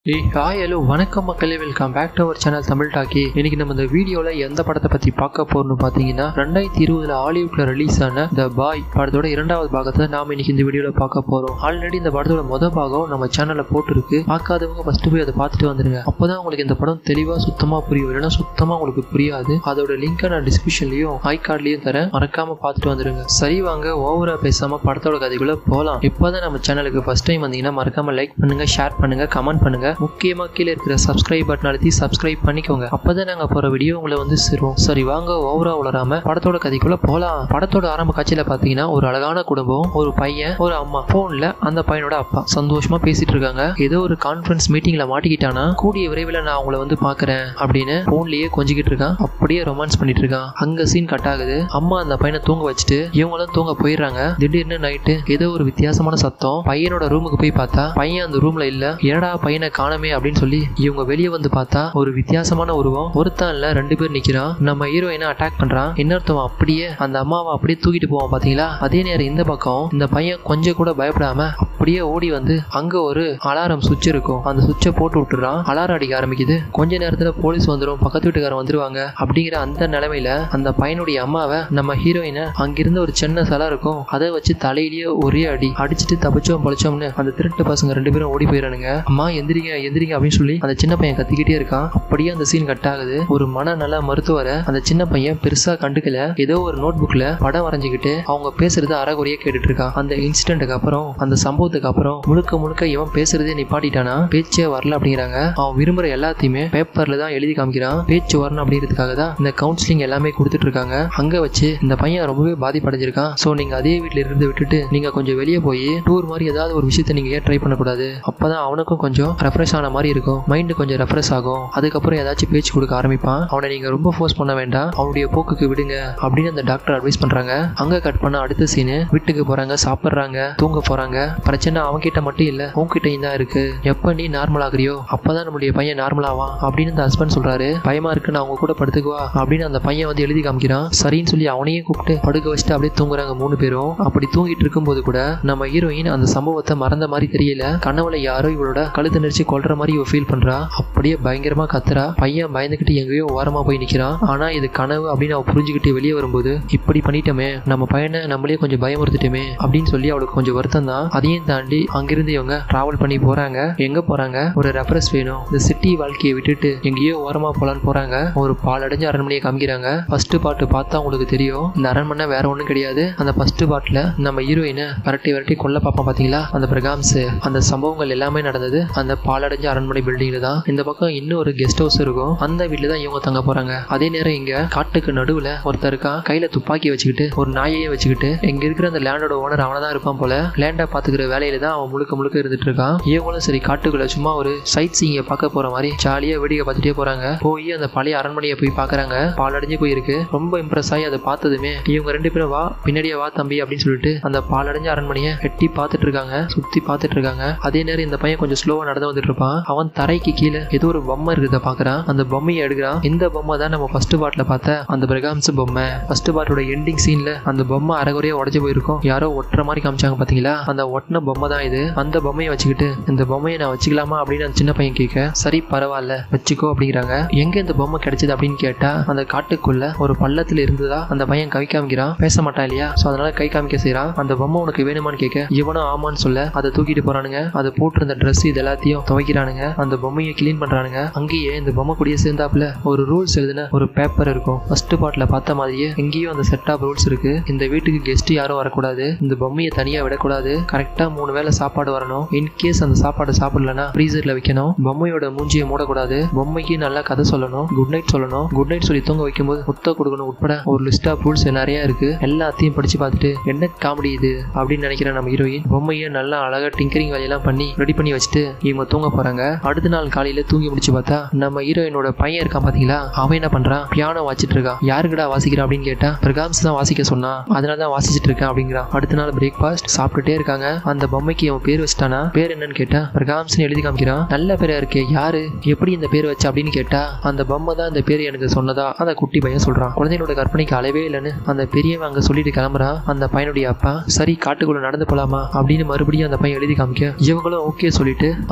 ஏய் hi hello வணக்கம் மக்களே welcome back to our channel Tamil talkie இன்னைக்கு நம்ம இந்த வீடியோல எந்த படத்தை பத்தி பார்க்க போறோம்னு பாத்தீங்கன்னா ரெண்டாயிரத்தி இருபதுல ஹாலிவுட்ல ரிலீஸ் ஆன த பாய் படத்தோட இரண்டாவது பாகத்தை நாம இன்னைக்கு இந்த வீடியோல பார்க்க போறோம் ஆல்ரெடி இந்த படத்தோட முத பாகம் நம்ம சேனல்ல போட்டிருக்கு பார்க்காதவங்க ஃபர்ஸ்ட் போய் அதை பார்த்துட்டு வந்துருங்க அப்பதான் உங்களுக்கு இந்த படம் தெளிவா சுத்தமா புரியும் இல்லைன்னா சுத்தமா உங்களுக்கு புரியாது அதோட லிங்கை நான் டிஸ்கிரிப்ஷன்லயும் ஐ கார்ட்லயும் தரேன் மறக்காம பார்த்துட்டு வந்துருங்க சரி வாங்க ஓவரா பேசாம படத்தோட கதைக்குள்ள போலாம் இப்பதான் நம்ம சேனலுக்கு ஃபர்ஸ்ட் டைம் வந்தீங்கன்னா மறக்காம லைக் பண்ணுங்க ஷேர் பண்ணுங்க கமெண்ட் பண்ணுங்க முக்கியமா கீழே இருக்கிற சப்ஸ்கிரைப் பட்டன் அழுத்தி சப்ஸ்கிரைப் பண்ணிக்கோங்க அப்பதான் நாங்க போற வீடியோ உங்களை வந்து சேரும் சரி வாங்க ஓவரா உளராம படத்தோட கதைக்குள்ள போலாம் படத்தோட ஆரம்ப காட்சியில பாத்தீங்கன்னா ஒரு அழகான குடும்பம் ஒரு பையன் ஒரு அம்மா போன்ல அந்த பையனோட அப்பா சந்தோஷமா பேசிட்டு இருக்காங்க ஏதோ ஒரு கான்ஃபரன்ஸ் மீட்டிங்ல மாட்டிக்கிட்டானா கூடிய விரைவில் நான் அவங்கள வந்து பாக்குறேன் அப்படின்னு போன்லயே கொஞ்சிக்கிட்டு இருக்கான் அப்படியே ரொமான்ஸ் பண்ணிட்டு இருக்கான் அங்க சீன் கட் ஆகுது அம்மா அந்த பையனை தூங்க வச்சுட்டு இவங்களும் தூங்க போயிடுறாங்க திடீர்னு நைட்டு ஏதோ ஒரு வித்தியாசமான சத்தம் பையனோட ரூமுக்கு போய் பார்த்தா பையன் அந்த ரூம்ல இல்ல ஏடா பையனை காணமே அப்படின்னு சொல்லி இவங்க வெளியே வந்து பார்த்தா ஒரு வித்தியாசமான உருவம் ஒருத்தன் இல்ல ரெண்டு பேர் நிக்கிறான் நம்ம ஹீரோயினை அட்டாக் பண்றான் இன்னொருத்தவன் அப்படியே அந்த அம்மாவை அப்படியே தூக்கிட்டு போவான் பாத்தீங்களா அதே நேரம் இந்த பக்கம் இந்த பையன் கொஞ்சம் கூட பயப்படாம அப்படியே ஓடி வந்து அங்க ஒரு அலாரம் சுவிட்ச் இருக்கும் அந்த சுவிட்சை போட்டு விட்டுறான் அலாரம் அடிக்க ஆரம்பிக்குது கொஞ்ச நேரத்துல போலீஸ் வந்துடும் பக்கத்து வீட்டுக்காரன் வந்துருவாங்க அப்படிங்கிற அந்த நிலைமையில அந்த பையனுடைய அம்மாவை நம்ம ஹீரோயினை அங்கிருந்த ஒரு சின்ன சிலை இருக்கும் அதை வச்சு தலையிலேயே ஒரே அடி அடிச்சுட்டு தப்பிச்சோம் பழிச்சோம்னு அந்த திருட்டு பசங்க ரெண்டு பேரும் ஓடி போயிடறானுங்க அம்மா எந்திரிங்க எந்திரிங்க அப்படின்னு சொல்லி அந்த சின்ன பையன் கத்திக்கிட்டே இருக்கான் அப்படியே அந்த சீன் கட் ஆகுது ஒரு மனநல மருத்துவரை அந்த சின்ன பையன் பெருசா கண்டுக்கல ஏதோ ஒரு நோட் புக்ல படம் வரைஞ்சுக்கிட்டு அவங்க பேசுறது அறகுறையா கேட்டுட்டு இருக்கான் அந்த இன்சிடென்ட்டுக்கு அப்புறம் அந்த சம்பவத்துக்கு அப்புறம் முழுக்க முழுக்க இவன் பேசுறதே நிப்பாட்டிட்டானா பேச்சே வரல அப்படிங்கிறாங்க அவன் விரும்புற எல்லாத்தையுமே பேப்பர்ல தான் எழுதி காமிக்கிறான் பேச்சு வரணும் அப்படிங்கிறதுக்காக தான் இந்த கவுன்சிலிங் எல்லாமே கொடுத்துட்டு இருக்காங்க அங்க வச்சு இந்த பையன் ரொம்பவே பாதிப்படைஞ்சிருக்கான் சோ நீங்க அதே வீட்ல இருந்து விட்டுட்டு நீங்க கொஞ்சம் வெளியே போய் டூர் மாதிரி ஏதாவது ஒரு விஷயத்த நீங்க ஏன் ட்ரை பண்ணக்கூடாது அப்பதான் அவனுக்கும் கொஞ்சம் ரெஃப்ரெஷ் ஆன மாதிரி இருக்கும் மைண்டு கொஞ்சம் ரெஃப்ரெஷ் ஆகும் அதுக்கப்புறம் ஏதாச்சும் பேச்சு கொடுக்க ஆரம்பிப்பான் அவனை நீங்க ரொம்ப ஃபோர்ஸ் பண்ண வேண்டாம் அவனுடைய போக்குக்கு விடுங்க அப்படின்னு அந்த டாக்டர் அட்வைஸ் பண்றாங்க அங்க கட் பண்ண அடுத்த சீனு வீட்டுக்கு போறாங்க சாப்பிடுறாங்க தூங்க போறாங்க பிரச்சனை அவன்கிட்ட மட்டும் இல்ல உன்கிட்டயும் தான் இருக்கு எப்ப நீ நார்மல் ஆகுறியோ அப்பதான் நம்முடைய பையன் நார்மல் ஆவான் அப்படின்னு அந்த ஹஸ்பண்ட் சொல்றாரு பயமா இருக்கு நான் அவங்க கூட படுத்துக்குவா அப்படின்னு அந்த பையன் வந்து எழுதி காமிக்கிறான் சரின்னு சொல்லி அவனையும் கூப்பிட்டு படுக்க வச்சுட்டு அப்படியே தூங்குறாங்க மூணு பேரும் அப்படி தூங்கிட்டு இருக்கும்போது கூட நம்ம ஹீரோயின் அந்த சம்பவத்தை மறந்த மாதிரி தெரியல கனவுல யாரோ இவளோட கழுத்து நெரிச்சு கொல்ற மாதிரி இவ ஃபீல் பண்றா அப்படியே பயங்கரமா கத்துறா பையன் பயந்துகிட்டு எங்கேயோ ஓரமா போய் நிக்கிறான் ஆனா இது கனவு அப்படின்னு அவ புரிஞ்சுக்கிட்டு வெளியே வரும்போது இப்படி பண்ணிட்டோமே நம்ம பையனை நம்மளே கொஞ்சம் பயமுறுத்திட்டோமே அப்படின்னு சொல்லி அவளுக்கு கொஞ்சம் வருத்தம் தான் அதையும் தாண்டி அங்கிருந்து இவங்க டிராவல் பண்ணி போறாங்க எங்க போறாங்க ஒரு ரெஃபரன்ஸ் வேணும் இந்த சிட்டி வாழ்க்கையை விட்டுட்டு எங்கேயோ ஓரமா போலான்னு போறாங்க ஒரு பாலடைஞ்ச அரண்மனையை காமிக்கிறாங்க ஃபர்ஸ்ட் பாட்டு பார்த்தா உங்களுக்கு தெரியும் இந்த அரண்மனை வேற ஒன்றும் கிடையாது அந்த ஃபர்ஸ்ட் பாட்டுல நம்ம ஹீரோயினை விரட்டி விரட்டி கொல்ல பார்ப்போம் பாத்தீங்களா அந்த பிரகாம்ஸ் அந்த சம்பவங்கள் எல்லாமே நடந்தது அந்த பாலடைஞ்ச அரண்மனை பில்டிங்ல தான் இந்த பக்கம் இன்னும் ஒரு கெஸ்ட் ஹவுஸ் இருக்கும் அந்த வீட்டுல தான் இவங்க தங்க போறாங்க அதே நேரம் இங்க காட்டுக்கு நடுவுல ஒருத்தர் இருக்கான் கையில துப்பாக்கி வச்சுக்கிட்டு ஒரு நாயையே வச்சுக்கிட்டு இங்க இருக்கிற அந்த லேண்டோட ஓனர் அவனை தான் இருப்பான் போல லேண்டை பாத்துக்கிற வேலையில தான் அவன் முழுக்க முழுக்க இருந்துட்டு இருக்கான் இவங்களும் சரி காட்டுக்குள்ள சும்மா ஒரு சைட் சீங்க பார்க்க போற மாதிரி ஜாலியா வேடிக்கை பார்த்துட்டே போறாங்க போய் அந்த பழைய அரண்மனையை போய் பாக்குறாங்க பாலடைஞ்சு போயிருக்கு ரொம்ப இம்ப்ரெஸ் ஆகி அதை பார்த்ததுமே இவங்க ரெண்டு பேரும் வா பின்னாடியே வா தம்பி அப்படின்னு சொல்லிட்டு அந்த பாலடைஞ்ச அரண்மனையை எட்டி பார்த்துட்டு இருக்காங்க சுத்தி பார்த்துட்டு இருக்காங்க அதே நேரம் இந்த பையன் கொஞ்சம் ஸ்லோவா நடந்து வந்துட்டு இருப்பான் அவன் தரைக்கு கீழே ஏதோ ஒரு பொம்மை இருக்கிறத பாக்குறான் அந்த பொம்மையை எடுக்கிறான் இந்த பொம்மை தான் நம்ம ஃபர்ஸ்ட் பாட்ல பார்த்த அந்த பிரகாம்ஸ் பொம்மை ஃபர்ஸ்ட் பாட்டோட எண்டிங் சீன்ல அந்த பொம்மை அரைகுறையா உடஞ்சு போயிருக்கும் யாரோ ஒட்டுற மாதிரி காமிச்சாங்க பாத்தீங்களா அந்த ஒட்டின பொம்மை தான் இது அந்த பொம்மையை வச்சுக்கிட்டு இந்த பொம்மையை நான் வச்சுக்கலாமா அப்படின்னு அந்த சின்ன பையன் கேட்க சரி பரவாயில்ல வச்சுக்கோ அப்படிங்கிறாங்க எங்க இந்த பொம்மை கிடைச்சது அப்படின்னு கேட்டா அந்த காட்டுக்குள்ள ஒரு பள்ளத்துல இருந்ததா அந்த பையன் கை காமிக்கிறான் பேச மாட்டான் இல்லையா சோ அதனால கை காமிக்க செய்யறான் அந்த பொம்மை உனக்கு வேணுமான்னு கேட்க இவனும் ஆமான்னு சொல்ல அதை தூக்கிட்டு போறானுங்க அதை போட்டிருந்த ட்ரெஸ் இது எல்லாத்தையும் துவைக்கிறானுங்க அந்த பொம்மையை கிளீன் பண்றானுங்க அங்கேயே இந்த பொம்மை கூடிய சேர்ந்தாப்புல ஒரு ரூல்ஸ் எழுதின ஒரு பேப்பர் இருக்கும் ஃபர்ஸ்ட் பார்ட்ல பார்த்த மாதிரியே எங்கேயும் அந்த செட் ஆஃப் ரூல்ஸ் இருக்கு இந்த வீட்டுக்கு கெஸ்ட் யாரும் வரக்கூடாது இந்த பொம்மையை தனியா விடக்கூடாது கரெக்டா மூணு வேளை சாப்பாடு வரணும் இன்கேஸ் அந்த சாப்பாடு சாப்பிடலன்னா ஃப்ரீசர்ல வைக்கணும் பொம்மையோட மூஞ்சியை மூடக்கூடாது பொம்மைக்கு நல்லா கதை சொல்லணும் குட் நைட் சொல்லணும் குட் நைட் சொல்லி தூங்க வைக்கும்போது முத்த கொடுக்கணும் உட்பட ஒரு லிஸ்ட் ஆஃப் ரூல்ஸ் நிறைய இருக்கு எல்லாத்தையும் படிச்சு பார்த்துட்டு என்ன காமெடி இது அப்படின்னு நினைக்கிற நம்ம ஹீரோயின் பொம்மையை நல்லா அழகா டிங்கரிங் வேலையெல்லாம் பண்ணி ரெடி பண்ணி வச்சுட்டு இவங்க தூங்க போறாங்க அடுத்த நாள் காலையில தூங்கி முடிச்சு பார்த்தா நம்ம ஹீரோயினோட பையன் இருக்கான் பாத்தீங்களா அவன் என்ன பண்றான் பியானோ வாசிட்டு இருக்கான் யாருக்குடா வாசிக்கிறா அப்படின்னு கேட்டா பிரகாம்ஸ் தான் வாசிக்க சொன்னான் அதனால தான் வாசிச்சுட்டு இருக்கேன் அப்படிங்கிறான் அடுத்த நாள் பிரேக்ஃபாஸ்ட் சாப்பிட்டுட்டே இருக்காங்க அந்த பொம்மைக்கு அவன் பேர் வச்சிட்டானா பேர் என்னன்னு கேட்டா பிரகாம்ஸ்னு எழுதி காமிக்கிறான் நல்ல பேரா இருக்கே யாரு எப்படி இந்த பேர் வச்ச அப்படின்னு கேட்டா அந்த பொம்மை தான் இந்த பேர் எனக்கு சொன்னதா அந்த குட்டி பையன் சொல்றான் குழந்தையோட கற்பனைக்கு அளவே இல்லைன்னு அந்த பெரியவன் அங்க சொல்லிட்டு கிளம்புறான் அந்த பையனுடைய அப்பா சரி காட்டுக்குள்ள நடந்து போலாமா அப்படின்னு மறுபடியும் அந்த பையன் எழுதி காமிக்க இவங்களும் ஓகே சொல்லிட்டு அந்த பொம்மையை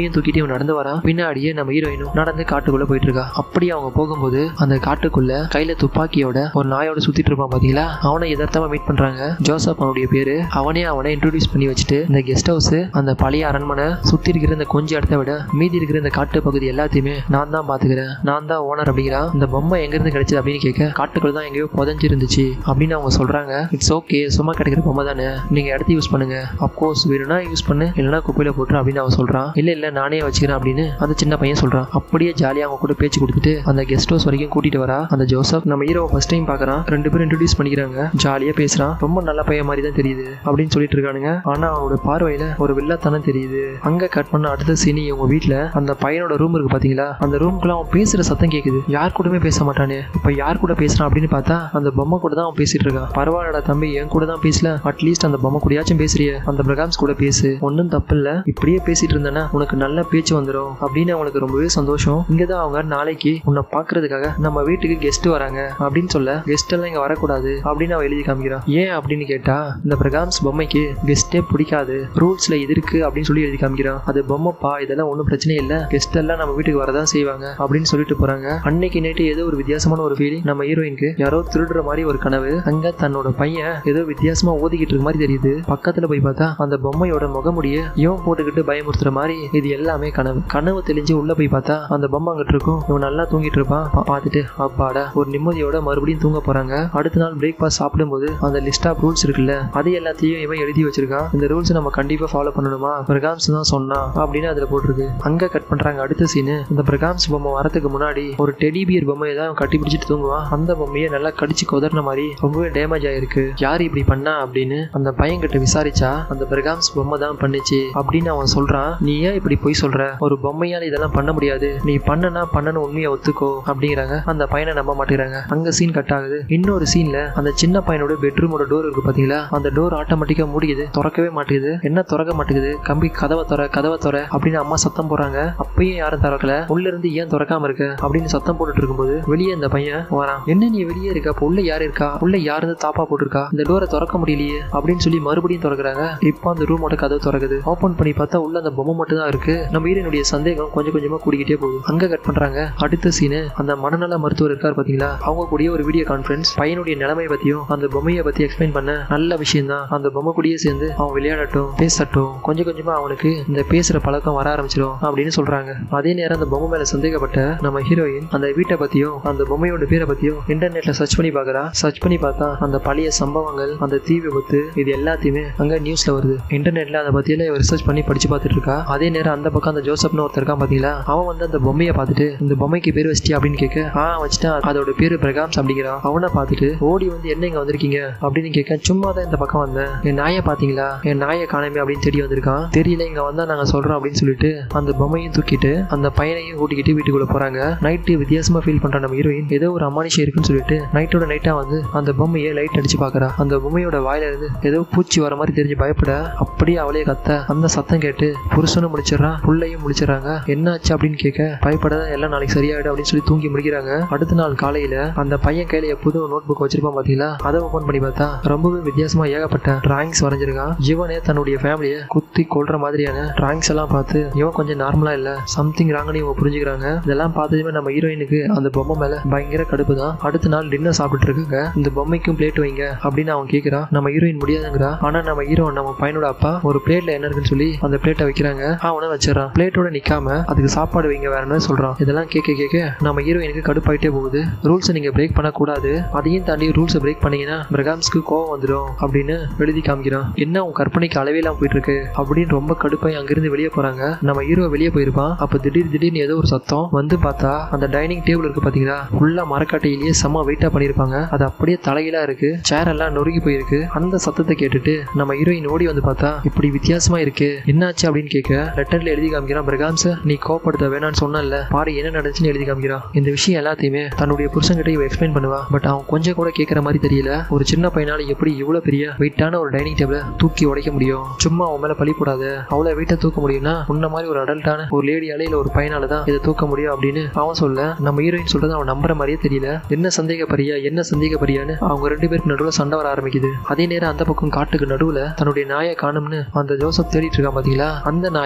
பொம்மையும் தூக்கிட்டு இவன் நடந்து வரான் பின்னாடியே நம்ம ஹீரோயினும் நடந்து காட்டுக்குள்ள போயிட்டு இருக்கா அப்படி அவங்க போகும்போது அந்த காட்டுக்குள்ள கையில துப்பாக்கியோட ஒரு நாயோட சுத்திட்டு இருப்பான் பாத்தீங்களா அவனை எதார்த்தமா மீட் பண்றாங்க ஜோசப் அவனுடைய பேரு அவனே அவனை இன்ட்ரோடியூஸ் பண்ணி வச்சுட்டு இந்த கெஸ்ட் ஹவுஸ் அந்த பழைய அரண்மனை சுத்தி இருக்கிற இந்த கொஞ்ச இடத்த விட மீதி இருக்கிற இந்த காட்டு பகுதி எல்லாத்தையுமே நான் தான் பாத்துக்கிறேன் நான் தான் ஓனர் அப்படிங்கிறான் இந்த பொம்மை எங்க இருந்து கிடைச்சது அப்படின்னு கேட்க காட்டுக்குள்ள தான் எங்கேயோ புதஞ்சு இருந்துச்சு அப்படின்னு அவங்க சொல்றாங்க இட்ஸ் ஓகே சும்மா கிடைக்கிற பொம்மை தானே நீங்க இடத்த யூஸ் பண்ணுங்க அப்கோர்ஸ் வேணும்னா யூஸ் பண்ணு இல்லைன்னா குப்பையில போட்டுரு அப்படின்னு அவன் சொல்றான் இல்ல இல்ல நானே வச்சுக்கிறேன் அப்படின்னு அந்த சின்ன பையன் சொல்றான் அப்படியே ஜாலியா அவங்க கூட பேச்சு கொடுத்துட்டு அந்த கெஸ்ட் ஹவுஸ் வரைக்கும் கூட்டிட்டு வரா அந்த ஜோசப் நம்ம ஹீரோ ஃபர்ஸ்ட் டைம் பாக்குறான் ரெண்டு பேரும் இன்ட்ரடியூஸ் பண்ணிக்கிறாங்க ஜாலியா பேசுறான் ரொம்ப நல்ல பையன் மாதிரி தான் தெரியுது அப்படின்னு சொல்லிட்டு இருக்கானுங்க ஆனா அவனோட பார்வையில ஒரு வில்லத்தனம் தெரியுது அங்க கட் பண்ண அடுத்த சீனி உங்க வீட்ல அந்த பையனோட ரூம் இருக்கு பாத்தீங்களா அந்த ரூம்குள்ள அவன் பேசுற சத்தம் கேக்குது யார் கூடமே பேச மாட்டானே இப்ப யார் கூட பேசுறான் அப்படின்னு பார்த்தா அந்த பொம்மை கூட தான் அவன் பேசிட்டு இருக்கான் பரவாயில்லடா தம்பி என் கூட தான் பேசல அட்லீஸ்ட் அந்த பொம்மை கூடயாச்சும் பேசுறிய அந்த பிரகாம்ஸ் கூட பேசு ஒன்றும் தப்பு இல்ல இப்படியே பேசிட்டு இருந்தேன்னா உனக்கு நல்ல பேச்சு வந்துடும் அப்படின்னு அவனுக்கு ரொம்பவே சந்தோஷம் இங்கதான் அவங்க நாளைக்கு உன்னை பாக்குறதுக்காக நம்ம வீட்டுக்கு கெஸ்ட் வராங்க அப்படின்னு சொல்ல கெஸ்ட் எல்லாம் இங்க வரக்கூடாது அப்படின்னு அவன் எழுதி காமிக்கிறான் ஏன் அப்படின்னு கேட்டா இந்த பிரகாம்ஸ் பொம்மைக்கு கெஸ்டே பிடிக்காது ரூல்ஸ்ல இது இருக்கு அப்படின்னு சொல்லி எழுதி காமிக்கிறான் அது பொம்மைப்பா இதெல்லாம் ஒன்றும் பிரச்சனை இல்லை கெஸ்ட் எல்லாம் நம்ம வீட்டுக்கு வரதான் செய்வாங்க அப்படின்னு சொல்லிட்டு போறாங்க அன்னைக்கு நைட்டு ஏதோ ஒரு வித்தியாசமான ஒரு ஃபீலிங் நம்ம ஹீரோயினுக்கு யாரோ திருடுற மாதிரி ஒரு கனவு அங்க தன்னோட பையன் ஏதோ வித்தியாசமா ஓதிக்கிட்டு இருக்க மாதிரி தெரியுது பக்கத்துல போய் பார்த்தா அந்த பொம்மையோட முகமுடிய இவன் போட்டுக்கிட்டு பயமுறுத்துற மாதிரி இது எல்லாமே கனவு கனவு தெளிஞ்சு உள்ள போய் பார்த்தா அந்த பொம்மை அங்கிட்டு இருக்கும் இவன் நல்லா தூங்கிட்டு இருப்பான் பா- பார்த்துட்டு அப்பாடா ஒரு நிம்மதியோட மறுபடியும் தூங்க போறாங்க அடுத்த நாள் பிரேக்ஃபாஸ்ட் சாப்பிடும்போது அந்த லிஸ்ட் ஆஃப் ரூல்ஸ் இருக்குல்ல அது எல்லாத்தையும் இவன் எழுதி வச்சிருக்கான் இந்த ரூல்ஸ் நம்ம கண்டிப்பா ஃபாலோ பண்ணணுமா பிரகாம்ஸ் தான் சொன்னான் அப்படின்னு அதுல போட்டிருக்கு அங்க கட் பண்றாங்க அடுத்த சீனு இந்த பிரகாம்ஸ் பொம்மை வரதுக்கு முன்னாடி ஒரு டெடி பியர் பொம்மையை தான் கட்டி பிடிச்சிட்டு தூங்குவான் அந்த பொம்மையை நல்லா கடிச்சு கொதறின மாதிரி ரொம்பவே டேமேஜ் ஆயிருக்கு யார் இப்படி பண்ணா அப்படின்னு அந்த பையன் கிட்ட விசாரிச்சா அந்த பிரகாம்ஸ் பொம்மை தான் பண்ணுச்சு அப்படின்னு அவன் சொல்றான் நீ ஏன் இப்படி போய் சொல்ற ஒரு பொம்மையால இதெல்லாம் பண்ண முடியாது நீ பண்ணனா பண்ணனு உண்மையை ஒத்துக்கோ அப்படிங்கிறாங்க அந்த பையனை நம்ப மாட்டேங்கிறாங்க அங்க சீன் கட் ஆகுது இன்னொரு சீன்ல அந்த சின்ன பையனோட பெட்ரூமோட டோர் இருக்கு பாத்தீங்களா அந்த டோர் ஆட்டோமேட்டிக்கா மூடிக்குது திறக்கவே மாட்டேங்குது என்ன திறக்க மாட்டேங்குது கம்பி கதவை திற கதவை திற அப்படின்னு அம்மா சத்தம் போடுறாங்க அப்பயும் யாரும் திறக்கல உள்ள இருந்து ஏன் திறக்காம இருக்க அப்படின்னு சத்தம் போட்டுட்டு இருக்கும்போது வெளியே இந்த பையன் வரான் என்ன நீ வெளியே இருக்க அப்ப உள்ள யார் இருக்கா உள்ள யார் இருந்து தாப்பா போட்டிருக்கா இந்த டோரை திறக்க முடியலையே அப்படின்னு சொல்லி மறுபடியும் திறக்கிறாங்க இப்போ அந்த ரூமோட கதவு திறக்குது ஓபன் பண்ணி பார்த்தா உள்ள அந்த பொம்மை மட்டும் தான் இருக்கு நம்ம ஹீரோனுடைய சந்தேகம் கொஞ்சம் கொஞ்சமா கூடிக்கிட்டே போகுது அங்க கட் பண்றாங்க அடுத்த சீனு அந்த மனநல மருத்துவர் இருக்கார் பாத்தீங்களா அவங்க கூடயே ஒரு வீடியோ கான்ஃபரன்ஸ் பையனுடைய நிலைமை பத்தியும் அந்த பொம்மையை பத்தி எக்ஸ்பிளைன் பண்ண நல்ல விஷயம் தான் அந்த பொம்மை கூடயே சேர்ந்து அவன் விளையாடட்டும் பேசட்டும் கொஞ்சம் கொஞ்சமா அவனுக்கு இந்த பேசுற பழக்கம் வர ஆரம்பிச்சிடும் அப்படின்னு சொல்றாங்க அதே நேரம் அந்த பொம்மை மேல சந்தேகப்பட்ட நம்ம ஹீரோயின் அந்த வீட்டை பத்தியும் அந்த பொம்மையோட பேரை பத்தியும் இன்டர்நெட்ல சர்ச் பண்ணி பார்க்கறா சர்ச் பண்ணி பார்த்தா அந்த பழைய சம்பவங்கள் அந்த தீ விபத்து இது எல்லாத்தையுமே அங்க நியூஸ்ல வருது இன்டர்நெட்ல அதை பத்தியெல்லாம் இவ ரிசர்ச் பண்ணி படிச்சு பார்த்துட்டு இருக்கா அதே நேரம் அந்த பக்கம் அந்த ஜோசப்னு ஒருத்தர் இருக்கான் பாத்தீங்களா அவன் வந்து அந்த பொம்மையை பார்த்துட்டு இந்த பொம்மைக்கு பேர் வச்சிட்டியா அப்படின்னு கேட்க ஆ வச்சுட்டேன் அதோட பேரு பிரகாம்ஸ் அப்படிங்கிறான் அவனை பார்த்துட்டு ஓடி வந்து என்ன இங்க வந்திருக்கீங்க அப்படின்னு கேட்க சும்மா தான் இந்த பக்கம் வந்தேன் என் நாயை பாத்தீங்களா என் நாயை காணாமே அப்படின்னு தேடி வந்திருக்கான் தெரியல இங்க வந்தா நாங்க சொல்றோம் அப்படின்னு சொல்லிட்டு அந்த பொம்மையும் தூக்கிட்டு அந்த பையனையும் கூட்டிக்கிட்டு வீட்டுக்குள்ள போறாங்க நைட்டு வித்தியாசமா ஃபீல் பண்ற நம்ம ஹீரோயின் ஏதோ ஒரு அமானுஷம் இருக்குன்னு சொல்லிட்டு நைட்டோட நைட்டா வந்து அந்த பொம்மையை லைட் அடிச்சு பாக்குறா அந்த பொம்மையோட வாயில இருந்து ஏதோ பூச்சி வர மாதிரி தெரிஞ்சு பயப்பட அப்படியே அவளே கத்த அந்த சத்தம் கேட்டு புருஷனும் முடிச்சிடறான் புள்ளையும் முடிச்சிடறாங்க என்ன ஆச்சு அப்படின்னு கேட்க பயப்படாத எல்லாம் நாளைக்கு சரியாயிடும் அப்படின்னு சொல்லி தூங்கி முடிக்கிறாங்க அடுத்த நாள் காலையில அந்த பையன் கையில எப்போதும் நோட் புக் வச்சிருப்பான் பாத்தீங்களா அதை ஓபன் பண்ணி பார்த்தா ரொம்பவே வித்தியாசமா ஏகப்பட்ட டிராயிங்ஸ் வரைஞ்சிருக்கான் இவனே தன்னுடைய ஃபேமிலியை குத்தி கொள்ற மாதிரியான டிராயிங்ஸ் எல்லாம் பார்த்து இவன் கொஞ்சம் நார்மலா இல்ல சம்திங் ராங்கன்னு இவங்க புரிஞ்சுக்கிறாங்க இதெல்லாம் பார்த்ததுமே நம்ம ஹீரோயினுக்கு அந்த பொம்மை மேல பயங்கர கடுப்பு தான் அடுத்த நாள் டின்னர் சாப்பிட்டு இருக்காங்க இந்த பொம்மைக்கும் பிளேட் வைங்க அப்படின்னு அவன் கேட்கறான் நம்ம ஹீரோயின் முடியாதுங்கிறா ஆனா நம்ம ஹீரோ நம்ம பையனோட அப்பா ஒரு பிளேட்ல என்ன இருக்குன்னு சொல்லி அந்த பிளேட்டை வைக்கிறாங்க அவனை வச்சிடறான் பிளேட்டோட நிக்காம அதுக்கு சாப்பாடு வைங்க வேறன்னு சொல்றான் இதெல்லாம் கேட்க கேட்க நம்ம ஹீரோயினுக்கு கடுப்பாயிட்டே போகுது ரூல்ஸை நீங்க பிரேக் பண்ணக்கூடாது அதையும் தாண்டி ரூல்ஸை பிரேக் பண்ணீங்கன்னா பிரகாம்ஸ்க்கு கோவம் வந்துடும் அப்படின்னு எழுதி காமிக்கிறான் என்ன உன் கற்பனைக்கு அளவே இல்லாம போயிட்டு இருக்கு அப்படின்னு ரொம்ப கடுப்பாய் அங்கிருந்து வெளியே போறாங்க நம்ம ஹீரோ வெளியே போயிருப்பான் அப்ப திடீர் திடீர்னு ஏதோ ஒரு சத்தம் வந்து பார்த்தா அந்த டைனிங் டேபிள் இருக்கு பாத்தீங்களா ஃபுல்லா மரக்கட்டையிலேயே செம்ம வெயிட்டா பண்ணிருப்பாங்க அது அப்படியே தலைகீழா இருக்கு சேர் எல்லாம் நொறுங்கி போயிருக்கு அந்த சத்தத்தை கேட்டுட்டு நம்ம ஹீரோயின் ஓடி வந்து பார்த்தா இப்படி வித்தியாசமா இருக்கு என்னாச்சு அப்படின்னு கேட்க லெட்டர்ல எழுதி காமிக்கிறான் பிரகாம்ஸ் நீ கோப்படுத்த வேணாம்னு சொன்னல பாரு என்ன நடந்துச்சுன்னு எழுதி காமிக்கிறான் இந்த விஷயம் எல்லாத்தையுமே தன்னுடைய புருஷன்கிட்ட இவ எக்ஸ்பிளைன் பண்ணுவா பட் அவன் கொஞ்சம் கூட கேட்கற மாதிரி தெரியல ஒரு சின்ன பையனால எப்படி இவ்வளவு பெரிய வெயிட்டான ஒரு டைனிங் டேபிள தூக்கி உடைக்க முடியும் சும்மா அவன் மேல பழி போடாத அவ்வளவு வெயிட்டை தூக்க முடியும்னா உன்ன மாதிரி ஒரு அடல்ட்டான ஒரு லேடியால இல்ல ஒரு பையனால தான் இதை தூக்க முடியும் அப்படின்னு அவன் சொல்ல நம்ம ஹீரோயின் சொல்றது அவன் நம்புற மாதிரியே தெரியல என்ன சந்தேகப்பரியா என்ன சந்தேகப்பரியான்னு அவங்க ரெண்டு பேருக்கு நடுவில் சண்டை வர ஆரம்பிக்குது அதே நேரம் அந்த பக்கம் காட்டுக்கு நடுவுல தன்னுடைய நாயை காணும்னு அந்த ஜோசப் தேடிட்டு இருக்கான் பாத்தீங்களா அந்த நாய் கடிச்சு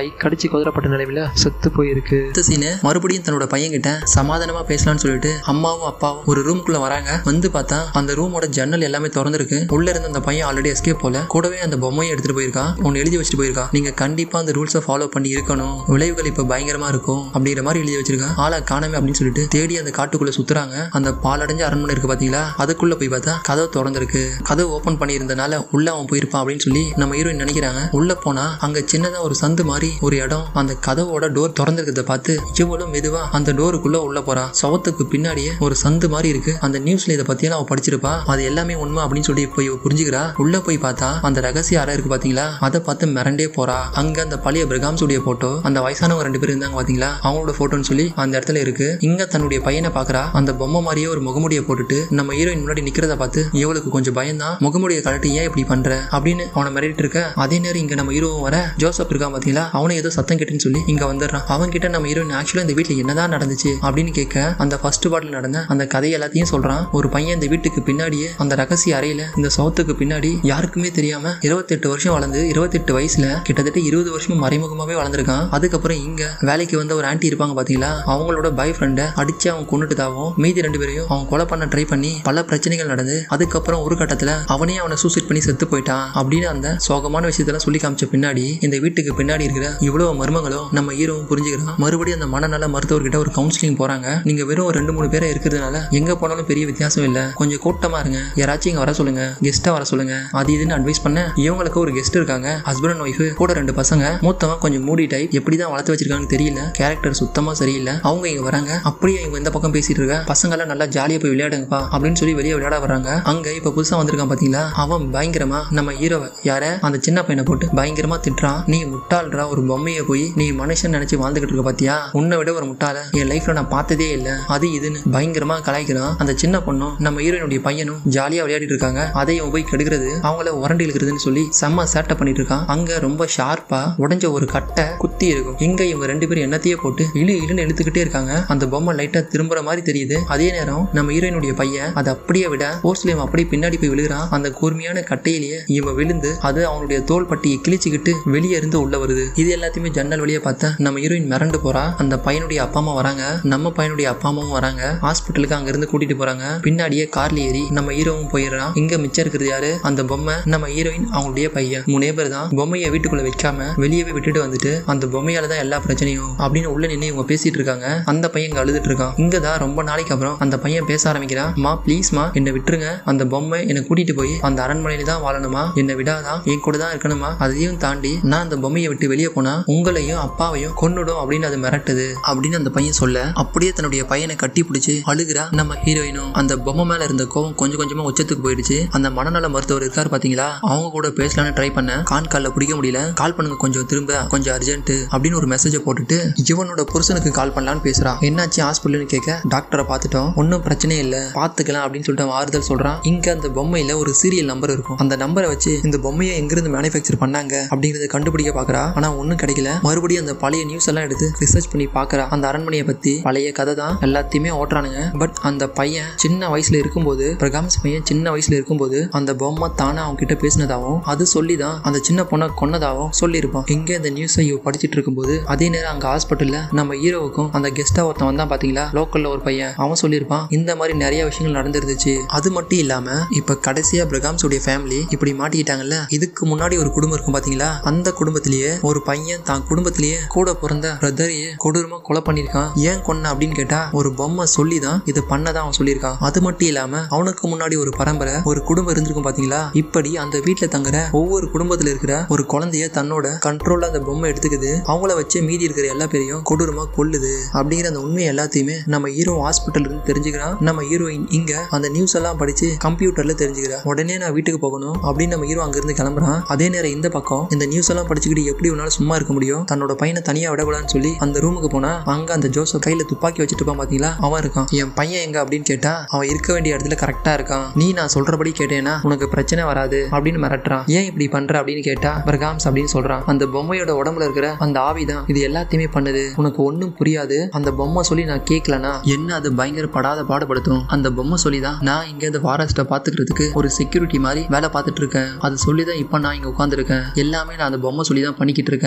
குதிரப்பட்ட நிலையில செத்து போயிருக்கு அடுத்த சீனு மறுபடியும் தன்னோட பையன் கிட்ட சமாதானமா பேசலாம்னு சொல்லிட்டு அம்மாவும் அப்பாவும் ஒரு ரூம்குள்ள வராங்க வந்து பார்த்தா அந்த ரூமோட ஜன்னல் எல்லாமே திறந்திருக்கு உள்ள இருந்த அந்த பையன் ஆல்ரெடி எஸ்கேப் போல கூடவே அந்த பொம்மையை எடுத்துட்டு போயிருக்கான் ஒன்னு எழுதி வச்சுட்டு போயிருக்கான் நீங்க கண்டிப்பா அந்த ரூல்ஸை ஃபாலோ பண்ணி இருக்கணும் விளைவுகள் இப்ப பயங்கரமா இருக்கும் அப்படிங்கிற மாதிரி எழுதி வச்சிருக்கான் ஆளை காணாம அப்படின்னு சொல்லிட்டு தேடி அந்த காட்டுக்குள்ள சுத்துறாங்க அந்த பாலடைஞ்ச அரண்மனை இருக்கு பாத்தீங்களா அதுக்குள்ள போய் பார்த்தா கதவு திறந்திருக்கு கதவு ஓபன் பண்ணி இருந்தனால உள்ள அவன் போயிருப்பான் அப்படின்னு சொல்லி நம்ம ஹீரோயின் நினைக்கிறாங்க உள்ள போனா அங்க சின்னதா ஒரு சந்து மாதிரி ஒரு இடம் அந்த கதவோட டோர் திறந்திருக்கிறத பார்த்து இவ்வளவு மெதுவா அந்த டோருக்குள்ள உள்ள போறா சவத்துக்கு பின்னாடியே ஒரு சந்து மாதிரி இருக்கு அந்த நியூஸ்ல இதை பத்தியெல்லாம் அவ படிச்சிருப்பா அது எல்லாமே உண்மை அப்படின்னு சொல்லி போய் இவ புரிஞ்சுக்கிறா உள்ள போய் பார்த்தா அந்த ரகசிய அறை இருக்கு பாத்தீங்களா அதை பார்த்து மிரண்டே போறா அங்க அந்த பழைய பிரகாம்ஸுடைய போட்டோ அந்த வயசானவங்க ரெண்டு பேர் இருந்தாங்க பாத்தீங்களா அவங்களோட போட்டோன்னு சொல்லி அந்த இடத்துல இருக்கு இங்க தன்னுடைய பையனை பாக்குறா அந்த பொம்மை மாதிரியே ஒரு முகமுடியை போட்டுட்டு நம்ம ஹீரோயின் முன்னாடி நிக்கிறத பார்த்து இவளுக்கு கொஞ்சம் பயம்தான் முகமுடியை கழட்டி ஏன் இப்படி பண்ற அப்படின்னு அவனை மிரட்டிட்டு இருக்க அதே நேரம் இங்க நம்ம ஹீரோவும் வர ஜோசப் இருக்கான் பாத்தீங்களா அவனை ஏதோ சத்தம் கேட்டுன்னு சொல்லி இங்க வந்துடுறான் அவன் கிட்ட நம்ம ஹீரோயின் ஆக்சுவலா இந்த வீட்டுல என்னதான் நடந்துச்சு அப்படின்னு கேட்க அந்த ஃபர்ஸ்ட் பாட்டில் நடந்த அந்த கதை எல்லாத்தையும் சொல்றான் ஒரு பையன் இந்த வீட்டுக்கு பின்னாடியே அந்த ரகசிய அறையில இந்த சவுத்துக்கு பின்னாடி யாருக்குமே தெரியாம இருபத்தெட்டு வருஷம் வளர்ந்து இருபத்தெட்டு வயசுல கிட்டத்தட்ட இருபது வருஷம் மறைமுகமாவே வளர்ந்துருக்கான் அதுக்கப்புறம் இங்க வேலைக்கு வந்த ஒரு ஆன்ட்டி இருப்பாங்க பாத்தீங்களா அவங்களோட பாய் ஃப்ரெண்டை அடிச்சு அவன் கொண்டுட்டுதாவும் மீதி ரெண்டு பேரையும் அவன் கொலை பண்ண ட்ரை பண்ணி பல பிரச்சனைகள் நடந்து அதுக்கப்புறம் ஒரு கட்டத்துல அவனே அவனை சூசைட் பண்ணி செத்து போயிட்டான் அப்படின்னு அந்த சோகமான விஷயத்தெல்லாம் சொல்லி காமிச்ச பின்னாடி இந்த வீட்டுக்கு பின்னாடி இருக்கிற இவ்வளவு மர்மங்களும் நம்ம ஹீரோவும் புரிஞ்சுக்கிறான் மறுபடியும் அந்த மனநல மருத்துவர்கிட்ட ஒரு கவுன்சிலிங் போறாங்க நீங்க வெறும் ஒரு ரெண்டு மூணு பேரை இருக்கிறதுனால எங்க போனாலும் பெரிய வித்தியாசம் இல்ல கொஞ்சம் கூட்டமா இருங்க யாராச்சும் இங்க வர சொல்லுங்க கெஸ்டா வர சொல்லுங்க அது இதுன்னு அட்வைஸ் பண்ண இவங்களுக்கு ஒரு கெஸ்ட் இருக்காங்க ஹஸ்பண்ட் அண்ட் ஒய்ஃப் கூட ரெண்டு பசங்க மூத்தவன் கொஞ்சம் மூடி டைப் எப்படிதான் வளர்த்து வச்சிருக்காங்கன்னு தெரியல கேரக்டர் சுத்தமா சரியில்லை அவங்க இங்க வராங்க அப்படியே இவங்க இந்த பக்கம் பேசிட்டு இருக்க பசங்க எல்லாம் நல்லா ஜாலியா போய் விளையாடுங்கப்பா அப்படின்னு சொல்லி வெளியே விளையாட வராங்க அங்க இப்ப புதுசா வந்திருக்கான் பாத்தீங்களா அவன் பயங்கரமா நம்ம ஹீரோவை யார அந்த சின்ன பையனை போட்டு பயங்கரமா திட்டுறான் நீ முட்டாள்றா ஒரு பொம்மையை போய் நீ மனுஷன் நினைச்சு வாழ்ந்துகிட்டு இருக்க பாத்தியா உன்னை விட ஒரு முட்டாள என் லைஃப்ல நான் பார்த்ததே இல்லை அது இதுன்னு பயங்கரமா கலாய்க்கிறான் அந்த சின்ன பொண்ணும் நம்ம ஹீரோயினுடைய பையனும் ஜாலியா விளையாடிட்டு இருக்காங்க அதை இவன் போய் கெடுக்கிறது அவங்கள உரண்டி இழுக்கிறதுன்னு சொல்லி செம்ம சேட்டை பண்ணிட்டு இருக்கான் அங்க ரொம்ப ஷார்ப்பா உடைஞ்ச ஒரு கட்டை குத்தி இருக்கும் இங்க இவங்க ரெண்டு பேரும் என்னத்தையே போட்டு இழு இழுன்னு இழுத்துக்கிட்டே இருக்காங்க அந்த பொம்மை லைட்டா திரும்புற மாதிரி தெரியுது அதே நேரம் நம்ம ஹீரோயினுடைய பையன் அதை அப்படியே விட போஸ்ட்ல இவன் அப்படியே பின்னாடி போய் விழுகிறான் அந்த கூர்மையான கட்டையிலேயே இவன் விழுந்து அது அவனுடைய தோல் பட்டியை கிழிச்சுக்கிட்டு வெளியே இருந்து உள்ள வருது இது எல்லாத்தையுமே ஜன்னல் வழியா பார்த்தா நம்ம ஹீரோயின் மிரண்டு போறா அந்த பையனுடைய அப்பா அம்மா வராங்க நம்ம பையனுடைய அப்பா அம்மாவும் வராங்க ஹாஸ்பிட்டலுக்கு அங்க இருந்து கூட்டிட்டு போறாங்க பின்னாடியே கார்ல ஏறி நம்ம ஹீரோவும் போயிடுறான் இங்க மிச்சம் இருக்கிறது யாரு அந்த பொம்மை நம்ம ஹீரோயின் அவங்களுடைய பையன் மூணே பேர் தான் பொம்மையை வீட்டுக்குள்ள வைக்காம வெளியவே விட்டுட்டு வந்துட்டு அந்த பொம்மையால தான் எல்லா பிரச்சனையும் அப்படின்னு உள்ள நின்று இவங்க பேசிட்டு இருக்காங்க அந்த பையன் இங்க அழுதுட்டு இருக்கான் இங்க தான் ரொம்ப நாளைக்கு அப்புறம் அந்த பையன் பேச ஆரம்பிக்கிறான் மா ப்ளீஸ்மா என்னை விட்டுருங்க அந்த பொம்மை என்னை கூட்டிட்டு போய் அந்த அரண்மனையில தான் வாழணுமா என்னை விடாதான் என் கூட தான் இருக்கணுமா அதையும் தாண்டி நான் அந்த பொம்மையை விட்டு வெளியே போனா உங்களையும் அப்பாவையும் கொன்னுடும் அப்படின்னு அது மிரட்டுது அப்படின்னு அந்த பையன் சொல்ல அப்படியே தன்னுடைய பையனை கட்டி பிடிச்சி அழுகிறா நம்ம ஹீரோயினும் அந்த பொம்மை மேல இருந்த கோவம் கொஞ்சம் கொஞ்சமா உச்சத்துக்கு போயிடுச்சு அந்த மனநல மருத்துவர் இருக்காரு பாத்தீங்களா அவங்க கூட பேசலாம்னு ட்ரை பண்ண கான் கால்ல பிடிக்க முடியல கால் பண்ணுங்க கொஞ்சம் திரும்ப கொஞ்சம் அர்ஜென்ட் அப்படின்னு ஒரு மெசேஜை போட்டுட்டு இவனோட புருஷனுக்கு கால் பண்ணலான்னு பேசுறான் என்னாச்சு ஹாஸ்பிட்டல்னு கேட்க டாக்டரை பார்த்துட்டோம் ஒன்றும் பிரச்சனை இல்லை பார்த்துக்கலாம் அப்படின்னு சொல்லிட்டு அவன் ஆறுதல் சொல்றான் இங்க அந்த பொம்மையில ஒரு சீரியல் நம்பர் இருக்கும் அந்த நம்பரை வச்சு இந்த பொம்மையை எங்கிருந்து மேனுஃபேக்சர் பண்ணாங்க அப்படிங்கறத கண்டுபிடிக்க பாக்குறா ஆனா ஒன்றும் கிடைக்கல மறுபடியும் அந்த பழைய நியூஸ் எல்லாம் எடுத்து ரிசர்ச் பண்ணி பாக்குறா அந்த அரண்மனையை பத்தி பழைய கதை தான் எல்லாத்தையுமே ஓட்டுறானுங்க பட் அந்த பையன் சின்ன வயசுல இருக்கும்போது பிரகாம்ஸ் பையன் சின்ன வயசுல இருக்கும்போது அந்த பொம்மை தானே அவங்க கிட்ட பேசினதாகவும் அது சொல்லி தான் அந்த சின்ன பொண்ணை கொன்னதாகவும் சொல்லியிருப்பான் இங்க இந்த நியூஸை இவ படிச்சிட்டு இருக்கும்போது அதே நேரம் அங்க ஹாஸ்பிட்டல்ல நம்ம ஹீரோவுக்கும் அந்த கெஸ்டா ஒருத்தன் வந்தான் பாத்தீங்களா லோக்கல்ல ஒரு பையன் அவன் சொல்லியிருப்பான் இந்த மாதிரி நிறைய விஷயங்கள் நடந்துருந்துச்சு அது மட்டும் இல்லாம இப்ப கடைசியா பிரகாம்ஸ் உடைய ஃபேமிலி இப்படி மாட்டிக்கிட்டாங்கல்ல இதுக்கு முன்னாடி ஒரு குடும்பம் இருக்கும் பாத்தீங்களா அந்த குடும்பத்திலேயே ஒரு பையன் தான் குடும்பத்திலேயே கூட பிறந்த பிரதரையே கொடூரமா கொலை பண்ணிருக்கான் ஏன் கொன்ன அப்படின்னு கேட்டா ஒரு பொம்மை சொல்லி தான் இது பண்ணதான் அவன் சொல்லியிருக்கான் அது மட்டும் இல்லாம அவனுக்கு முன்னாடி ஒரு பரம்பரை ஒரு குடும்பம் இருந்திருக்கும் பாத்தீங்களா இப்படி அந்த வீட்டுல தங்குற ஒவ்வொரு குடும்பத்துல இருக்கிற ஒரு குழந்தைய தன்னோட கண்ட்ரோல்ல அந்த பொம்மை எடுத்துக்குது அவங்கள வச்சு மீதி இருக்கிற எல்லா பேரையும் கொடூரமா கொல்லுது அப்படிங்கிற அந்த உண்மை எல்லாத்தையுமே நம்ம ஹீரோ ஹாஸ்பிட்டல் இருந்து தெரிஞ்சுக்கிறான் நம்ம ஹீரோயின் இங்க அந்த நியூஸ் எல்லாம் படிச்சு கம்ப்யூட்டர்ல தெரிஞ்சுக்கிறா உடனே நான் வீட்டுக்கு போகணும் அப்படின்னு நம்ம ஹீரோ அங்கிருந்து கிளம்புறான் அதே நேரம் இந்த பக்கம் இந்த நியூஸ் எல்லாம் படிச்சுக்கிட்டு எப்படி உன்னால சும்மா இருக்க முடியும் தன்னோட பையனை தனியா விடக்கூடாதுன்னு சொல்லி அந்த ரூமுக்கு போனா அங்க அந்த ஜோசப் கையில துப்பாக்கி வச்சுட்டு இருப்பான் பாத்தீங்களா அவன் இருக்கான் என் பையன் எங்க அப்படின்னு கேட்டா அவன் இருக்க வேண்டிய இடத்துல கரெக்டா இருக்கான் நீ நான் சொல்றபடி கேட்டேன்னா உனக்கு பிரச்சனை வராது அப்படின்னு மிரட்டுறான் ஏன் இப்படி பண்ற அப்படின்னு கேட்டா பிரகாம்ஸ் அப்படின்னு சொல்றான் அந்த பொம்மையோட உடம்புல இருக்கிற அந்த ஆவிதான் இது எல்லாத்தையுமே பண்ணுது உனக்கு ஒன்றும் புரியாது அந்த பொம்மை சொல்லி நான் கேட்கலனா என்ன அது பயங்கர படாத பாடுபடுத்தும் அந்த பொம்மை சொல்லி தான் நான் இங்க இந்த ஃபாரஸ்ட்டை பாத்துக்கிறதுக்கு ஒரு செக்யூரிட்டி மாதிரி வேலை பார்த்துட்டு இருக்கேன் அது சொல்லி தான் இப்போ நான் இங்க உட்காந்துருக்கேன் எல்லாமே நான் அந்த பொம்மை சொல்லி தான் பண்ணிக்கிட்டு இருக்கேன் அப்படின்னு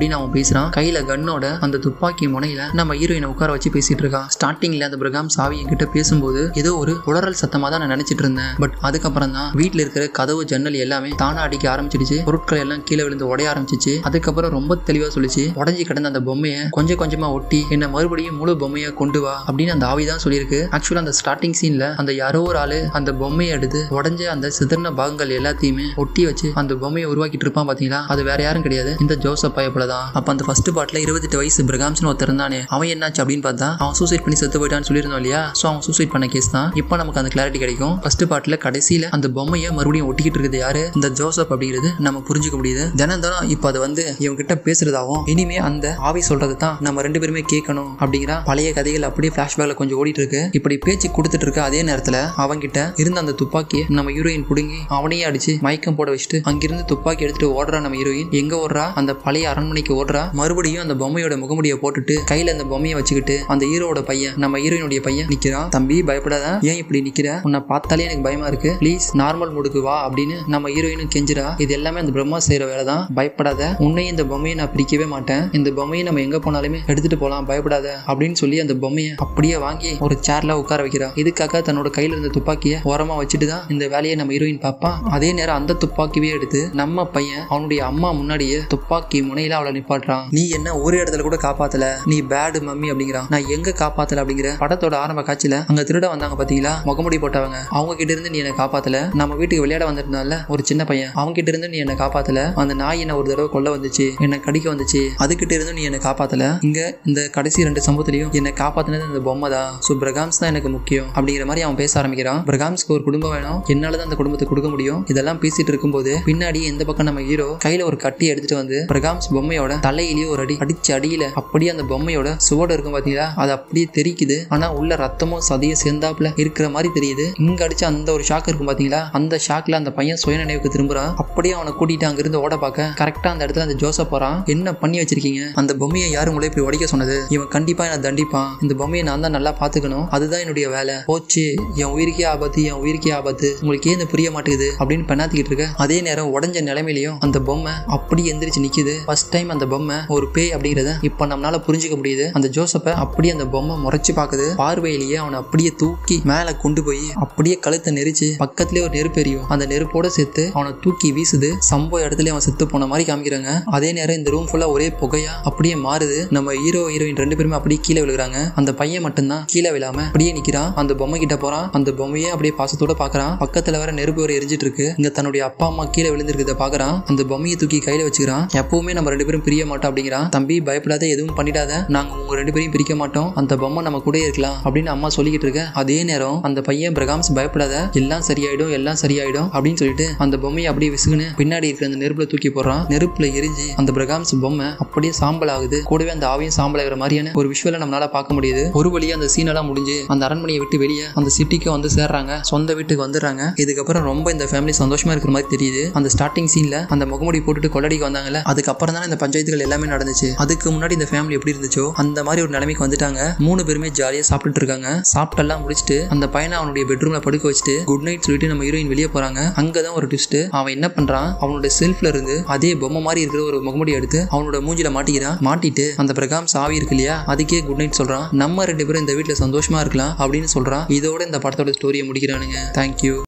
அப்படின்னு அவன் பேசுறான் கையில கன்னோட அந்த துப்பாக்கி முனையில நம்ம ஹீரோயினை உட்கார வச்சு பேசிட்டு இருக்கான் ஸ்டார்டிங்ல அந்த பிரகாம் சாவி என்கிட்ட பேசும்போது ஏதோ ஒரு உளறல் சத்தமா தான் நான் நினைச்சிட்டு இருந்தேன் பட் அதுக்கப்புறம் தான் வீட்டுல இருக்கிற கதவு ஜன்னல் எல்லாமே தானா அடிக்க ஆரம்பிச்சிடுச்சு பொருட்கள் எல்லாம் கீழே விழுந்து உடைய ஆரம்பிச்சிச்சு அதுக்கப்புறம் ரொம்ப தெளிவா சொல்லிச்சு உடஞ்சி கிடந்த அந்த பொம்மையை கொஞ்சம் கொஞ்சமா ஒட்டி என்ன மறுபடியும் முழு பொம்மையை கொண்டு வா அப்படின்னு அந்த ஆவி தான் சொல்லியிருக்கு ஆக்சுவலா அந்த ஸ்டார்டிங் சீன்ல அந்த யாரோ ஒரு ஆளு அந்த பொம்மையை எடுத்து உடஞ்ச அந்த சிதறின பாகங்கள் எல்லாத்தையுமே ஒட்டி வச்சு அந்த பொம்மையை உருவாக்கிட்டு இருப்பான் பாத்தீங்களா அது வேற யாரும் கிடையாது இந்த ஜோசப் பயப்பட தான் அப்ப அந்த ஃபர்ஸ்ட் பார்ட்ல இருபத்தெட்டு வயசு பிரகாம்ஸ்னு ஒருத்தர் இருந்தானே அவன் என்னாச்சு அப்படின்னு பார்த்தா அவன் சூசைட் பண்ணி செத்து போயிட்டான்னு சொல்லியிருந்தோம் இல்லையா ஸோ அவன் சூசைட் பண்ண கேஸ் தான் இப்போ நமக்கு அந்த கிளாரிட்டி கிடைக்கும் ஃபர்ஸ்ட் பார்ட்ல கடைசியில அந்த பொம்மையை மறுபடியும் ஒட்டிக்கிட்டு இருக்குது யாரு இந்த ஜோசப் அப்படிங்கிறது நம்ம புரிஞ்சுக்க முடியுது தினம் தினம் இப்போ அது வந்து இவங்க கிட்ட பேசுறதாவும் இனிமே அந்த ஆவி சொல்றது தான் நம்ம ரெண்டு பேருமே கேட்கணும் அப்படிங்கிற பழைய கதைகள் அப்படியே பிளாஷ்பேக்ல கொஞ்சம் ஓடிட்டு இருக்கு இப்படி பேச்சு கொடுத்துட்டு இருக்க அதே நேரத்துல அவங்கிட்ட இருந்த அந்த துப்பாக்கியை நம்ம ஹீரோயின் புடுங்கி அவனையே அடிச்சு மயக்கம் போட வச்சுட்டு அங்கிருந்து துப்பாக்கி எடுத்துட்டு ஓடுறா நம்ம ஹீரோயின் எங்க ஓடுறா அந்த பழைய அரண்மனைக்கு ஓடுறா மறுபடியும் அந்த பொம்மையோட முகமுடியை போட்டுட்டு கையில அந்த பொம்மையை வச்சுக்கிட்டு அந்த ஹீரோட பையன் நம்ம ஹீரோயினுடைய பையன் நிக்கிறான் தம்பி பயப்படாத ஏன் இப்படி நிக்கிற உன்னை பார்த்தாலே எனக்கு பயமா இருக்கு ப்ளீஸ் நார்மல் மூடுக்கு வா அப்படின்னு நம்ம ஹீரோயினும் கெஞ்சிரா இது எல்லாமே அந்த பிரம்மா செய்யற வேலை தான் பயப்படாத உன்னையும் இந்த பொம்மையை நான் பிரிக்கவே மாட்டேன் இந்த பொம்மையை நம்ம எங்க போனாலுமே எடுத்துட்டு போலாம் பயப்படாத அப்படின்னு சொல்லி அந்த பொம்மையை அப்படியே வாங்கி ஒரு சேர்ல உட்கார வைக்கிறா இதுக்காக தன்னோட கையில இருந்த துப்பாக்கியை ஓரமா வச்சுட்டு தான் இந்த வேலையை நம்ம ஹீரோயின் பாப்பா அதே நேரம் அந்த துப்பாக்கியே எடுத்து நம்ம பையன் அவனுடைய அம்மா முன்னாடியே துப்பாக்கி முனையில அவளை நிப்பாட்டுறான் நீ என்ன ஒரு இடத்துல கூட காப்பாத்தல நீ பேடு மம்மி அப்படிங்கிறான் நான் எங்க காப்பாத்தல அப்படிங்கிற படத்தோட ஆரம்ப காட்சியில அங்க திருட வந்தாங்க பாத்தீங்களா முகமுடி போட்டவங்க அவங்க கிட்ட இருந்து நீ என்ன காப்பாத்தல நம்ம வீட்டுக்கு விளையாட வந்திருந்தால ஒரு சின்ன பையன் அவங்க கிட்ட இருந்து நீ என்ன காப்பாத்தல அந்த நாய் என்ன ஒரு தடவை கொல்ல வந்துச்சு என்ன கடிக்க வந்துச்சு அதுகிட்ட இருந்து நீ என்ன காப்பாத்தல இங்க இந்த கடைசி ரெண்டு சம்பவத்திலையும் என்ன காப்பாத்தினது அந்த பொம்மை தான் ஸோ பிரகாம்ஸ் தான் எனக்கு முக்கியம் அப்படிங்கிற மாதிரி அவன் பேச ஆரம்பிக்கிறான் பிரகாம்ஸ்க்கு ஒரு குடும்பம் வேணும் என்னால தான் அந்த குடும்பத்தை கொடுக்க முடியும் இதெல்லாம் பேசிட்டு இருக்கும்போது பின்னாடி எந்த பக்கம் நம்ம ஹீரோ கையில ஒரு கட்டி எடுத்துட்டு வந்து பிரகாம்ஸ் பொம்மையோட தலையிலேயே ஒரு அடி அடிச்ச அடியில அப்படியே அந்த பொம்மையோட சுவடு இருக்கும் பாத்தீங்களா அது அப்படியே தெரிக்குது ஆனா உள்ள ரத்தமும் சதையும் சேர்ந்தாப்புல இருக்கிற மாதிரி தெரியுது இங்க அடிச்ச அந்த ஒரு ஷாக் இருக்கும் பாத்தீங்களா அந்த ஷாக்ல அந்த பையன் சுய நினைவுக்கு திரும்புறான் அப்படியே அவனை கூட்டிட்டு அங்கிருந்து ஓட பார்க்க கரெக்டா அந்த இடத்துல அந்த ஜோசப் போறான் என்ன பண்ணி வச்சிருக்கீங்க அந்த பொம்மையை யாரும் உங்களை இப்படி உடைக்க சொன்னது இவன் கண்டிப்பா என்ன தண்டிப்பான் இந்த பொம்மையை நான் தான் நல்லா பாத்துக்கணும் அதுதான் என்னுடைய வேலை போச்சு என் உயிருக்கே ஆபத்து என் உயிருக்கே ஆபத்து உங்களுக்கு ஏன் இது புரிய மாட்டேங்குது அப்படின்னு பெண்ணாத்திக்கிட்டு இருக்க அதே நேரம் உடஞ்ச நிலைமையிலையும் அந்த பொம்மை அப்படி எந்திரிச்சு நிக்குது ஃபர்ஸ்ட் டைம் அந்த பொம்மை ஒரு பேய் அப்படிங்கறத இப்ப நம்மளால புரிஞ்சுக்க முடியுது அந்த ஜோசப்பை அப்படியே அந்த பொம்மை முறைச்சு பாக்குது பார்வையிலேயே அவனை அப்படியே தூக்கி மேல கொண்டு போய் அப்படியே கழுத்தை நெரிச்சு பக்கத்துலயே ஒரு நெருப்பு எரியும் அந்த நெருப்போட சேர்த்து அவனை தூக்கி வீசுது சம்பவ இடத்துல அவன் செத்து போன மாதிரி காமிக்கிறாங்க அதே நேரம் இந்த ரூம் ஃபுல்லா ஒரே புகையா அப்படியே மாறுது நம்ம ஹீரோ ஹீரோயின் ரெண்டு பேருமே அப்படியே கீழே விழுகிறாங்க அந்த பையன் மட்டும்தான் கீழே விழாம அப்படியே நிக்கிறான் அந்த பொம்மை கிட்ட போறான் அந்த பொம்மையே அப்படியே பாசத்தோட பாக்குறான் பக்கத்துல வேற நெருப்பு வேற எரிஞ்சிட்டு இருக்கு இங்க தன்னுடைய அப்பா அம்மா கீழே விழுந்திருக்கிறத பாக்குறான் அந்த பொம்மையை தூக்கி கையில வச்சுக்கிறான் எப்பவுமே நம்ம ரெண்டு பேரும் பிரிய மாட்டோம் அப்படிங்கிறான் தம்பி பயப்படாத எதுவும் பண்ணிடாத நாங்க உங்க ரெண்டு பேரையும் பிரிக்க மாட்டோம் அந்த பொம்மை நம்ம கூட இருக்கலாம் அப்படின்னு அம்மா சொல்லிக்கிட்டு இருக்க அதே நேரம் அந்த பையன் பிரகாம்ஸ் பயப்படாத எல்லாம் சரியாயிடும் எல்லாம் சரியாயிடும் அப்படின்னு சொல்லிட்டு அந்த பொம்மையை அப்படியே விசுகுன்னு பின்னாடி இருக்கிற அந்த நெருப்புல தூக்கி போடுறான் நெருப்புல எரிஞ்சு அந்த பிரகாம்ஸ் பொம்மை அப்படியே சாம்பல் ஆகுது கூடவே அந்த ஆவியும் சாம்பல் ஆகிற மாதிரியான ஒரு விஷுவலை நம்மளால பார்க்க முடியுது ஒரு வழியா அந்த சீன் எல்லாம் முடிஞ்சு அந்த அரண்மனையை விட்டு வெளியே அந்த சிட்டிக்கு வந்து சேர்றாங்க சொந்த வீட்டுக்கு வந்துடுறாங்க இதுக்கப்புறம் ரொம்ப இந்த ஃபேமிலி சந்தோஷமா இருக்கிற மாதிரி தெரியுது அந்த ஸ்டார்டிங் சீன்ல அந்த முகமுடி போட்டுட்டு கொள்ளடிக்கு வந்தாங்கல்ல அதுக்கப்புறம் தானே இந்த பஞ்சாயத்துகள் எல்லாமே நடந்துச்சு அதுக்கு முன்னாடி இந்த ஃபேமிலி எப்படி இருந்துச்சோ அந்த மாதிரி ஒரு நிலைமைக்கு வந்துட்டாங்க மூணு பேருமே ஜாலியா சாப்பிட்டுட்டு இருக்காங்க சாப்பிட்டெல்லாம் முடிச்சுட்டு அந்த பையனை அவனுடைய பெட்ரூம்ல படுக்க வச்சுட்டு குட் நைட் சொல்லிட்டு நம்ம ஹீரோயின் வெளியே போறாங்க அங்கதான் ஒரு ட்விஸ்ட் அவன் என்ன பண்றான் அவனோட செல்ஃப்ல இருந்து அதே பொம்மை மாதிரி இருக்கிற ஒரு முகமுடி எடுத்து அவனோட மூஞ்சில மாட்டிக்கிறான் மாட்டிட்டு அந்த பிரகாம் சாவி இருக்கு இல்லையா அதுக்கே குட் நைட் சொல்றான் நம்ம ரெண்டு பேரும் இந்த வீட்டுல சந்தோஷமா இருக்கலாம் அப்படின்னு சொல்றான் இதோட இந்த படத்தோட ஸ்டோரியை முடிக்கிறானுங்க தேங்க்யூ